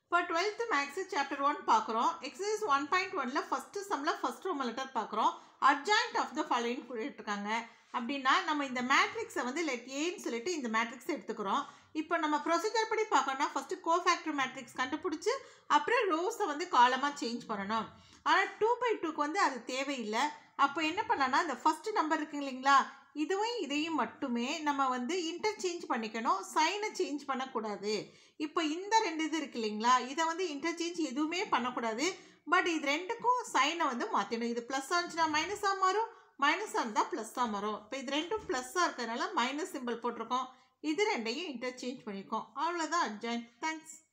இப்போ twelfth maths chapter one பார்க்குறோம் exercise one point ஒனில் ஃபஸ்ட்டு சம்மில் ஃபஸ்ட் ரோம் லெட்டர் பார்க்குறோம் அட்ஜாயிண்ட் ஆஃப் த ஃபாலோயிங் கொடுத்துருக்காங்க அப்படின்னா நம்ம இந்த மேட்ரிக்ஸை வந்து லெட் ஏன்னு சொல்லிட்டு இந்த மேட்ரிக்ஸ் எடுத்துக்கிறோம் இப்போ நம்ம ப்ரொசீஜர் படி பார்க்கணும்னா ஃபஸ்ட்டு கோஃபேக்டர் மேட்ரிக்ஸ் கண்டுபிடிச்சி அப்புறம் ரோஸை வந்து காலமாக சேஞ்ச் பண்ணணும் ஆனால் டூ பை டூக்கு வந்து அது தேவையில்லை அப்போ என்ன பண்ணலாம்னா இந்த ஃபஸ்ட்டு நம்பர் இருக்கு இல்லைங்களா இதுவும் இதையும் மட்டுமே நம்ம வந்து இன்டர்சேஞ்ச் பண்ணிக்கணும் சைனை சேஞ்ச் பண்ணக்கூடாது இப்போ இந்த ரெண்டு இது இருக்கு இல்லைங்களா இதை வந்து இன்டர்சேஞ்ச் எதுவுமே பண்ணக்கூடாது பட் இது ரெண்டுக்கும் சைனை வந்து மாற்றணும் இது ப்ளஸ் ஆச்சுன்னா மைனஸாக மாறும் மைனஸாக இருந்தால் ப்ளஸ்ஸாக மாறும் இப்போ இது ரெண்டும் ப்ளஸ்ஸாக இருக்கிறதுனால மைனஸ் சிம்பிள் போட்டிருக்கோம் இது ரெண்டையும் இன்டர்சேஞ்ச் பண்ணியிருக்கோம் அவ்வளோதான் அட்ஜாயின் தேங்க்ஸ்